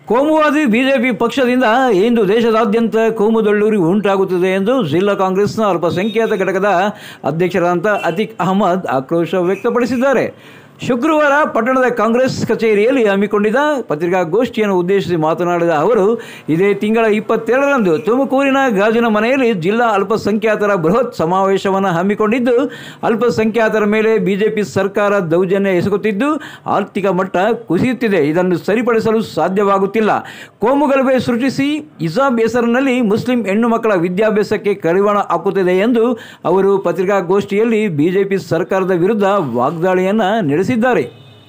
ಕೋಮುವಾದಿ ಬಿಜೆಪಿ ಪಕ್ಷದಿಂದ ಇಂದು ದೇಶದಾದ್ಯಂತ ಕೋಮುದಳ್ಳೂರಿ ಉಂಟಾಗುತ್ತಿದೆ ಎಂದು ಜಿಲ್ಲಾ ಕಾಂಗ್ರೆಸ್ನ ಅಲ್ಪಸಂಖ್ಯಾತ ಘಟಕದ ಅಧ್ಯಕ್ಷರಾದಂಥ ಅತೀಕ್ ಅಹಮದ್ ಆಕ್ರೋಶ ವ್ಯಕ್ತಪಡಿಸಿದ್ದಾರೆ ಶುಕ್ರವಾರ ಪಟ್ಟಣದ ಕಾಂಗ್ರೆಸ್ ಕಚೇರಿಯಲ್ಲಿ ಹಮ್ಮಿಕೊಂಡಿದ್ದ ಪತ್ರಿಕಾಗೋಷ್ಠಿಯನ್ನು ಉದ್ದೇಶಿಸಿ ಮಾತನಾಡಿದ ಅವರು ಇದೇ ತಿಂಗಳ ಇಪ್ಪತ್ತೆರಡರಂದು ತುಮಕೂರಿನ ಗಾಜಿನ ಮನೆಯಲ್ಲಿ ಜಿಲ್ಲಾ ಅಲ್ಪಸಂಖ್ಯಾತರ ಬೃಹತ್ ಸಮಾವೇಶವನ್ನು ಹಮ್ಮಿಕೊಂಡಿದ್ದು ಅಲ್ಪಸಂಖ್ಯಾತರ ಮೇಲೆ ಬಿಜೆಪಿ ಸರ್ಕಾರ ದೌರ್ಜನ್ಯ ಎಸಗುತ್ತಿದ್ದು ಆರ್ಥಿಕ ಮಟ್ಟ ಕುಸಿಯುತ್ತಿದೆ ಇದನ್ನು ಸರಿಪಡಿಸಲು ಸಾಧ್ಯವಾಗುತ್ತಿಲ್ಲ ಕೋಮುಗಲಭೆ ಸೃಷ್ಟಿಸಿ ಇಜಾಬ್ ಹೆಸರಿನಲ್ಲಿ ಮುಸ್ಲಿಂ ಹೆಣ್ಣು ಮಕ್ಕಳ ವಿದ್ಯಾಭ್ಯಾಸಕ್ಕೆ ಕಡಿವಾಣ ಹಾಕುತ್ತಿದೆ ಎಂದು ಅವರು ಪತ್ರಿಕಾಗೋಷ್ಠಿಯಲ್ಲಿ ಬಿಜೆಪಿ ಸರ್ಕಾರದ ವಿರುದ್ಧ ವಾಗ್ದಾಳಿಯನ್ನು ನಡೆಸಿದ್ದಾರೆ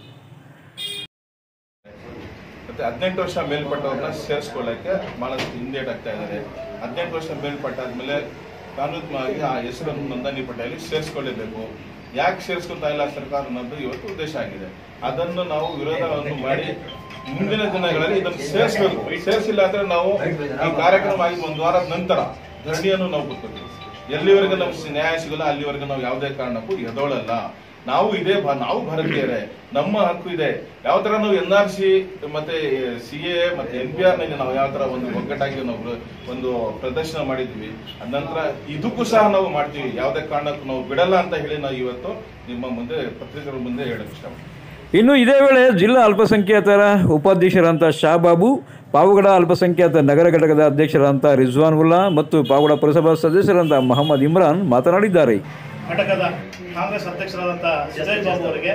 ಮತ್ತೆ ಹದಿನೆಂಟು ವರ್ಷ ಮೇಲ್ಪಟ್ಟವ್ರನ್ನ ಸೇರಿಸ್ಕೊಳ್ಳಕ್ಕೆ ಬಹಳಷ್ಟು ಹಿಂದೇಟ್ ಆಗ್ತಾ ಇದ್ದಾರೆ ಹದಿನೆಂಟು ವರ್ಷ ಮೇಲ್ಪಟ್ಟಾದ್ಮೇಲೆ ಕಾನೂನಾಗಿ ಆ ಹೆಸರನ್ನು ನೋಂದಣಿ ಪಟ್ಟಿಯಲ್ಲಿ ಸೇರಿಸ್ಕೊಳ್ಳೇಬೇಕು ಯಾಕೆ ಸೇರಿಸ್ಕೊತಾ ಇಲ್ಲ ಸರ್ಕಾರ ಅನ್ನೋದು ಇವತ್ತು ಉದ್ದೇಶ ಆಗಿದೆ ಅದನ್ನು ನಾವು ವಿರೋಧವನ್ನು ಮಾಡಿ ಮುಂದಿನ ದಿನಗಳಲ್ಲಿ ಇದನ್ನು ಸೇರಿಸಬೇಕು ಸೇರಿಸಿಲ್ಲ ಅಂದ್ರೆ ನಾವು ಈ ಕಾರ್ಯಕ್ರಮ ಆಗಿದ ಒಂದು ವಾರದ ನಂತರ ಧರಣಿಯನ್ನು ನಾವು ಕೂತ್ಕೊತೀವಿ ಎಲ್ಲಿವರೆಗೂ ನಮ್ಗೆ ನ್ಯಾಯ ಸಿಗಲ್ಲ ಅಲ್ಲಿವರೆಗೂ ನಾವು ಯಾವುದೇ ಕಾರಣಕ್ಕೂ ಎದೋಳಲ್ಲ ನಾವು ಇದೇ ಭಾ- ನಾವು ಭಾರತೀಯರೇ ನಮ್ಮ ಹಕ್ಕು ಇದೆ ಯಾವ ತರ ನಾವು ಎನ್ ಆರ್ ಸಿ ಮತ್ತೆ ಸಿ ಎ ಮತ್ತೆ ಎನ್ ಪಿ ಆರ್ ನಲ್ಲಿ ನಾವು ಯಾವ ತರ ಒಂದು ಒಗ್ಗಟ್ಟಾಗಿ ನಾವು ಒಂದು ಪ್ರದರ್ಶನ ಮಾಡಿದ್ವಿ ಅದ ನಂತರ ಇದಕ್ಕೂ ಸಹ ನಾವು ಮಾಡ್ತೀವಿ ಯಾವುದೇ ಕಾರಣಕ್ಕೂ ನಾವು ಬಿಡಲ್ಲ ಅಂತ ಹೇಳಿ ನಾವು ಇವತ್ತು ನಿಮ್ಮ ಮುಂದೆ ಪತ್ರಿಕರ ಮುಂದೆ ಹೇಳಕ್ ಇಷ್ಟಪಡ್ತೀನಿ ಇನ್ನು ಇದೇ ವೇಳೆ ಜಿಲ್ಲಾ ಅಲ್ಪಸಂಖ್ಯಾತರ ಉಪಾಧ್ಯಕ್ಷರಂತ ಶಾಬಾಬು ಪಾವಗಡ ಅಲ್ಪಸಂಖ್ಯಾತ ನಗರ ಘಟಕದ ಅಧ್ಯಕ್ಷರಂತ ರಿಜ್ವಾನ್ ಉಲ್ಲಾ ಮತ್ತು ಪಾವಗಡ ಪುರಸಭಾ ಸದಸ್ಯರಂತ ಮೊಹಮ್ಮದ್ ಇಮ್ರಾನ್ ಮಾತನಾಡಿದ್ದಾರೆ ಘಟಕದ ಕಾಂಗ್ರೆಸ್ ಅಧ್ಯಕ್ಷರಾದಂಥ ಸುಜಯ್ ಬಾಬು ಅವರಿಗೆ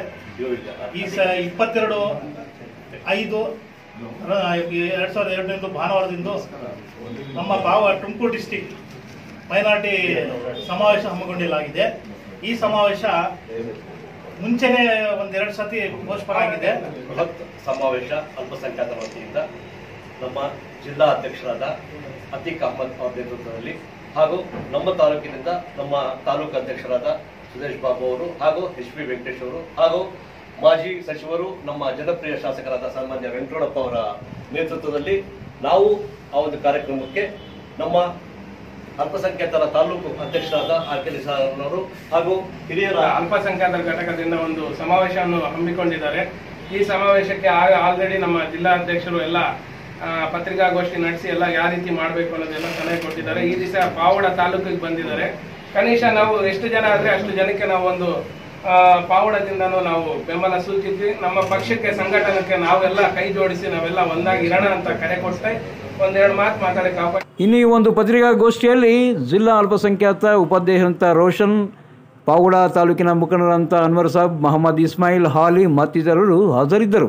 ಈ ಸ ಇಪ್ಪತ್ತೆರಡು ಐದು ರ- ಎರಡ್ ಸಾವಿರದ ಎರಡನೇದು ಭಾನುವಾರದಿಂದ ನಮ್ಮ ಪಾವ ತುಮಕೂರು ಡಿಸ್ಟಿಕ್ ಮೈನಾರಿಟಿ ಸಮಾವೇಶ ಹಮ್ಮಿಕೊಂಡಿಲಾಗಿದೆ ಈ ಸಮಾವೇಶ ಮುಂಚೆನೆ ಒಂದೆರಡು ಸತಿ ಪೋಸ್ಟ್ಪೋನ್ ಆಗಿದೆ ಬೃಹತ್ ಸಮಾವೇಶ ಅಲ್ಪಸಂಖ್ಯಾತರ ವತಿಯಿಂದ ನಮ್ಮ ಜಿಲ್ಲಾ ಅಧ್ಯಕ್ಷರಾದ ಅತೀಕ್ ಅಹಮದ್ ಅವರ ನೇತೃತ್ವದಲ್ಲಿ ಹಾಗೂ ನಮ್ಮ ತಾಲೂಕಿನಿಂದ ನಮ್ಮ ತಾಲೂಕು ಅಧ್ಯಕ್ಷರಾದ ಸುರೇಶ್ ಬಾಬು ಅವರು ಹಾಗೂ ಎಚ್ ಪಿ ವೆಂಕಟೇಶ್ ಅವರು ಹಾಗೂ ಮಾಜಿ ಸಚಿವರು ನಮ್ಮ ಜನಪ್ರಿಯ ಶಾಸಕರಾದ ಸನ್ಮಾನ್ಯ ವೆಂಕಟರಪ್ಪ ಅವರ ನೇತೃತ್ವದಲ್ಲಿ ನಾವು ಆ ಒಂದು ಕಾರ್ಯಕ್ರಮಕ್ಕೆ ನಮ್ಮ ಅಲ್ಪಸಂಖ್ಯಾತರ ತಾಲೂಕು ಅಧ್ಯಕ್ಷರಾದ ಆರ್ ಕೆ ಅವರು ಹಾಗೂ ಹಿರಿಯರ ಅಲ್ಪಸಂಖ್ಯಾತರ ಘಟಕದಿಂದ ಒಂದು ಸಮಾವೇಶವನ್ನು ಹಮ್ಮಿಕೊಂಡಿದ್ದಾರೆ ಈ ಸಮಾವೇಶಕ್ಕೆ ಆಲ್ರೆಡಿ ನಮ್ಮ ಜಿಲ್ಲಾ ಅಧ್ಯಕ್ಷರು ಎಲ್ಲ ಆ, ಪತ್ರಿಕಾಗೋಷ್ಠಿ ನಡೆಸಿ ಎಲ್ಲ ಯಾವ ರೀತಿ ಮಾಡಬೇಕು ಅನ್ನೋದೆಲ್ಲ ಸಲಹೆ ಕೊಟ್ಟಿದ್ದಾರೆ ಈ ದಿವಸ ಪಾವಡ ತಾಲೂಕಿಗೆ ಬಂದಿದ್ದಾರೆ ಕನಿಷ್ಠ ನಾವು ಎಷ್ಟು ಜನ ಆದ್ರೆ ಅಷ್ಟು ಜನಕ್ಕೆ ನಾವು ಒಂದು ಆ, ಪಾವಡದಿಂದನೂ ನಾವು ಬೆಂಬಲ ಸೂಚಿಸಿ ನಮ್ಮ ಪಕ್ಷಕ್ಕೆ ಸಂಘಟನೆಗೆ ನಾವೆಲ್ಲ ಕೈ ಜೋಡಿಸಿ ನಾವೆಲ್ಲ ಒಂದಾಗಿ ಇರೋಣ ಅಂತ ಕರೆ ಕೊಡ್ತಾ ಒಂದೆರಡು ಮಾತು ಮಾತಾಡಕ್ಕೆ ಅವಕಾಶ ಇನ್ನು ಈ ಒಂದು ಪತ್ರಿಕಾಗೋಷ್ಠಿಯಲ್ಲಿ ಜಿಲ್ಲಾ ಅಲ್ಪಸಂಖ್ಯಾತ ಉಪಾಧ್ಯಕ್ಷರಂತ ರೋಷನ್ ಪಾವಗಡ ತಾಲೂಕಿನ ಮುಖಂಡರಂತ ಅನ್ವರ್ ಸಾಬ್ ಮೊಹಮ್ಮದ್ ಇಸ್ಮಾಯಿಲ್ ಹಾಲಿ ಮತ್ತಿತರರು ಹಾಜರಿದ್ದರು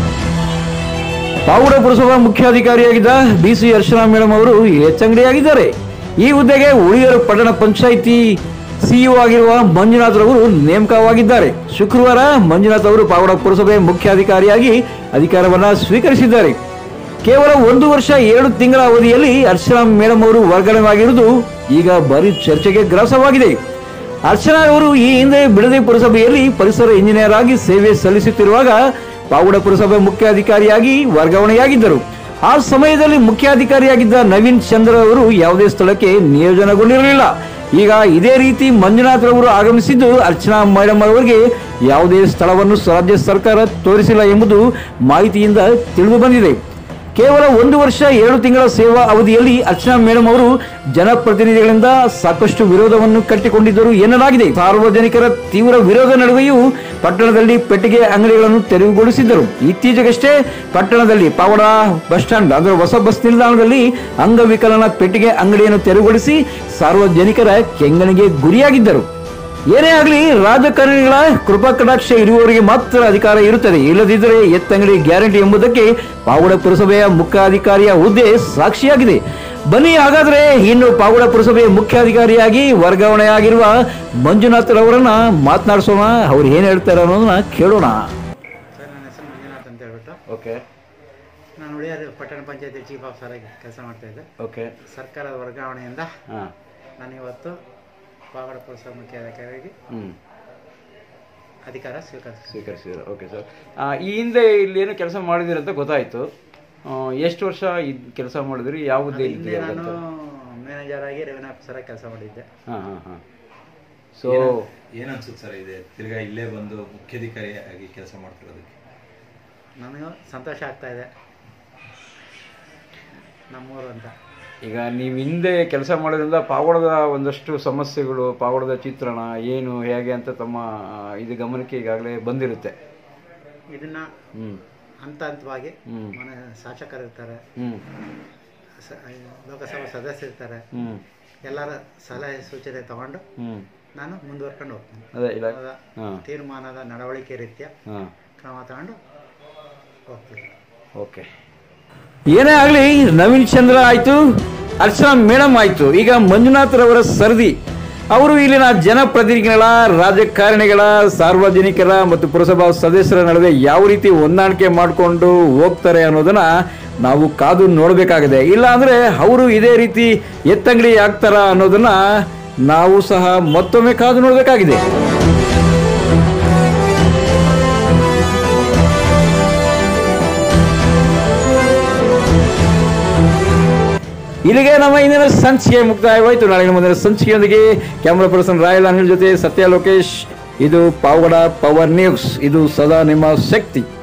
ಪಾವಗಡ ಪುರಸಭಾ ಮುಖ್ಯಾಧಿಕಾರಿಯಾಗಿದ್ದ ಬಿ ಸಿ ಹರ್ಷರಾಮ್ ಮೇಡಮ್ ಅವರು ಹೆಚ್ಚಂಗಡಿಯಾಗಿದ್ದಾರೆ ಈ ಹುದ್ದೆಗೆ ಉಳಿಯರು ಪಟ್ಟಣ ಪಂಚಾಯಿತಿ ಸಿಇಒ ಆಗಿರುವ ಮಂಜುನಾಥ್ ರವರು ನೇಮಕವಾಗಿದ್ದಾರೆ ಶುಕ್ರವಾರ ಮಂಜುನಾಥ್ ಅವರು ಪಾವಗಡ ಪುರಸಭೆ ಮುಖ್ಯಾಧಿಕಾರಿಯಾಗಿ ಅಧಿಕಾರವನ್ನ ಸ್ವೀಕರಿಸಿದ್ದಾರೆ ಕೇವಲ ಒಂದು ವರ್ಷ ಎರಡು ತಿಂಗಳ ಅವಧಿಯಲ್ಲಿ ಹರ್ಷರಾಮ್ ಮೇಡಮ್ ಅವರು ವರ್ಗಾವಣೆಯಾಗಿರುವುದು ಈಗ ಭಾರಿ ಚರ್ಚೆಗೆ ಗ್ರಾಸವಾಗಿದೆ ಅರ್ಚನಾ ಅವರು ಈ ಹಿಂದೆ ಬಿಡದಿ ಪುರಸಭೆಯಲ್ಲಿ ಪರಿಸರ ಇಂಜಿನಿಯರ್ ಆಗಿ ಸೇವೆ ಸಲ್ಲಿಸುತ್ತಿರುವಾಗ ಪಾವಗಡ ಪುರಸಭೆ ಮುಖ್ಯಾಧಿಕಾರಿಯಾಗಿ ವರ್ಗಾವಣೆಯಾಗಿದ್ದರು ಆ ಸಮಯದಲ್ಲಿ ಮುಖ್ಯಾಧಿಕಾರಿಯಾಗಿದ್ದ ನವೀನ್ ಚಂದ್ರ ಅವರು ಯಾವುದೇ ಸ್ಥಳಕ್ಕೆ ನಿಯೋಜನೆಗೊಂಡಿರಲಿಲ್ಲ ಈಗ ಇದೇ ರೀತಿ ಮಂಜುನಾಥ್ ರವರು ಆಗಮಿಸಿದ್ದು ಅರ್ಚನಾ ಮೇಡಮ್ ಅವರಿಗೆ ಯಾವುದೇ ಸ್ಥಳವನ್ನು ರಾಜ್ಯ ಸರ್ಕಾರ ತೋರಿಸಿಲ್ಲ ಎಂಬುದು ಮಾಹಿತಿಯಿಂದ ತಿಳಿದು ಬಂದಿದೆ ಕೇವಲ ಒಂದು ವರ್ಷ ಎರಡು ತಿಂಗಳ ಸೇವಾ ಅವಧಿಯಲ್ಲಿ ಅರ್ಚನಾ ಮೇಡಮ್ ಅವರು ಜನಪ್ರತಿನಿಧಿಗಳಿಂದ ಸಾಕಷ್ಟು ವಿರೋಧವನ್ನು ಕಟ್ಟಿಕೊಂಡಿದ್ದರು ಎನ್ನಲಾಗಿದೆ ಸಾರ್ವಜನಿಕರ ತೀವ್ರ ವಿರೋಧ ನಡುವೆಯೂ ಪಟ್ಟಣದಲ್ಲಿ ಪೆಟ್ಟಿಗೆ ಅಂಗಡಿಗಳನ್ನು ತೆರವುಗೊಳಿಸಿದ್ದರು ಇತ್ತೀಚೆಗಷ್ಟೇ ಪಟ್ಟಣದಲ್ಲಿ ಪಾವಡ ಬಸ್ ಸ್ಟ್ಯಾಂಡ್ ಅಂದರೆ ಹೊಸ ಬಸ್ ನಿಲ್ದಾಣದಲ್ಲಿ ಅಂಗವಿಕಲನ ಪೆಟ್ಟಿಗೆ ಅಂಗಡಿಯನ್ನು ತೆರವುಗೊಳಿಸಿ ಸಾರ್ವಜನಿಕರ ಕೆಂಗಣಿಗೆ ಗುರಿಯಾಗಿದ್ದರು ಏನೇ ಆಗಲಿ ರಾಜಕಾರಣಿಗಳ ಕೃಪಾ ಕಟಾಕ್ಷ ಇರುವವರಿಗೆ ಮಾತ್ರ ಅಧಿಕಾರ ಇರುತ್ತದೆ ಇಲ್ಲದಿದ್ದರೆ ಎತ್ತಂಗಡಿ ಗ್ಯಾರಂಟಿ ಎಂಬುದಕ್ಕೆ ಪಾವಗಡ ಪುರಸಭೆಯ ಮುಖ್ಯಾಧಿಕಾರಿಯ ಹುದ್ದೆ ಸಾಕ್ಷಿಯಾಗಿದೆ ಬನ್ನಿ ಹಾಗಾದ್ರೆ ಇನ್ನು ಪಾವಗಡ ಪುರಸಭೆಯ ಮುಖ್ಯಾಧಿಕಾರಿಯಾಗಿ ವರ್ಗಾವಣೆಯಾಗಿರುವ ಮಂಜುನಾಥ್ ರವರನ್ನ ಮಾತನಾಡಿಸೋಣ ಅವ್ರು ಏನ್ ಹೇಳ್ತಾರೆ ಅನ್ನೋದನ್ನ ಕೇಳೋಣ ಸರ್ ನನ್ನ ಹೆಸರು ಮಂಜುನಾಥ್ ಅಂತ ಹೇಳ್ಬಿಟ್ಟು ಓಕೆ ನಾನು ಉಳಿಯಾರು ಪಟ್ಟಣ ಪಂಚಾಯತಿ ಚೀಫ್ ಆಫೀಸರ್ ಆಗಿ ಕೆಲಸ ಮಾಡ್ತಾ ಇದ್ದೆ ಓಕೆ ಸರ್ಕಾರದ ವರ್ಗಾವಣೆಯಿಂದ ಹಾಂ ನಾನು ಇವತ್ತು ಪಾವಗಡ ಪುರಸಭಾ ಮುಖ್ಯಾಧಿಕಾರಿಯಾಗಿ ಹ್ಞೂ ಅಧಿಕಾರ ಸ್ವೀಕರಿಸಿದೆ ಸ್ವೀಕರಿಸಿದ್ರು ಓಕೆ ಸರ್ ಈ ಹಿಂದೆ ಇಲ್ಲಿ ಏನು ಕೆಲಸ ಮಾಡಿದಿರಿ ಅಂತ ಗೊತ್ತಾಯ್ತು ಎಷ್ಟು ವರ್ಷ ಇದು ಕೆಲಸ ಮಾಡಿದ್ರಿ ಯಾವ ಹುದ್ದೆ ಹಿಂದೆ ನಾನು ಮ್ಯಾನೇಜರ್ ಆಗಿ ರೆವೆನ್ಯೂ ಆಫೀಸರ್ ಆಗಿ ಕೆಲಸ ಮಾಡಿದ್ದೆ ಹಾಂ ಹಾಂ ಹಾಂ ಸೊ ಏನ್ ಅನ್ಸುತ್ತೆ ಸರ್ ಇದೆ ತಿರ್ಗಾ ಇಲ್ಲೇ ಬಂದು ಮುಖ್ಯಾಧಿಕಾರಿ ಆಗಿ ಕೆಲಸ ಮಾಡ್ತಿರೋದಕ್ಕೆ ನನಗೂ ಸಂತೋಷ ಆಗ್ತಾ ಇದೆ ನಮ್ಮೂರು ಅಂತ ಈಗ ನೀವು ಹಿಂದೆ ಕೆಲಸ ಮಾಡೋದ್ರಿಂದ ಪಾವಗಡದ ಒಂದಷ್ಟು ಸಮಸ್ಯೆಗಳು ಪಾವಗಡದ ಚಿತ್ರಣ ಏನು ಹೇಗೆ ಅಂತ ತಮ್ಮ ಆ, ಇದು ಗಮನಕ್ಕೆ ಈಗಾಗಲೇ ಬಂದಿರುತ್ತೆ ಇದನ್ನ ಹ್ಮ್ ಹಂತ ಹಂತವಾಗಿ ಹ್ಮ್. ಮನೆ ಶಾಸಕರಿರ್ತಾರೆ ಹ್ಮ್ ಸ- ಲೋಕಸಭಾ ಸದಸ್ಯರಿರ್ತಾರೆ ಹ್ಮ್ ಎಲ್ಲರ ಸಲಹೆ ಸೂಚನೆ ತಗೊಂಡು ಹ್ಮ್ ನಾನು ಮುಂದುವರ್ಕೊಂಡು ಹೋಗ್ತೀನಿ ಅದೇ ಇಲ್ಲ ಅವರ ಹಾಂ ತೀರ್ಮಾನದ ನಡವಳಿಕೆ ರೀತ್ಯ ಹಾಂ ಕ್ರಮ ತಗೊಂಡು ಹೋಗ್ತೀನಿ ಓಕೆ ಏನೇ ಆಗಲಿ ನವೀನ್ ಚಂದ್ರ ಆಯಿತು ಅರ್ಚನಾ ಮೇಡಮ್ ಆಯಿತು ಈಗ ಮಂಜುನಾಥ್ ರವರ ಸರದಿ ಅವರು ಇಲ್ಲಿನ ಜನಪ್ರತಿನಿಧಿಗಳ ರಾಜಕಾರಣಿಗಳ ಸಾರ್ವಜನಿಕರ ಮತ್ತು ಪುರಸಭಾ ಸದಸ್ಯರ ನಡುವೆ ಯಾವ ರೀತಿ ಹೊಂದಾಣಿಕೆ ಮಾಡಿಕೊಂಡು ಹೋಗ್ತಾರೆ ಅನ್ನೋದನ್ನ ನಾವು ಕಾದು ನೋಡಬೇಕಾಗಿದೆ ಇಲ್ಲ ಅಂದ್ರೆ ಅವರು ಇದೇ ರೀತಿ ಎತ್ತಂಗಡಿ ಆಗ್ತಾರ ಅನ್ನೋದನ್ನ ನಾವು ಸಹ ಮತ್ತೊಮ್ಮೆ ಕಾದು ನೋಡಬೇಕಾಗಿದೆ ಇಲ್ಲಿಗೆ ನಮ್ಮ ಇಂದಿನ ಸಂಚಿಕೆ ಮುಕ್ತಾಯವಾಯಿತು ನಾಳಿನ ಮುಂದಿನ ಸಂಚಿಕೆಯೊಂದಿಗೆ ಕ್ಯಾಮ್ರಾ ಪರ್ಸನ್ ರಾಯಲ್ ಅನಿಲ್ ಜೊತೆ ಸತ್ಯ ಲೋಕೇಶ್ ಇದು ಪಾವಗಡ ಪವರ್ ನ್ಯೂಸ್ ಇದು ಸದಾ ನಿಮ್ಮ ಶಕ್ತಿ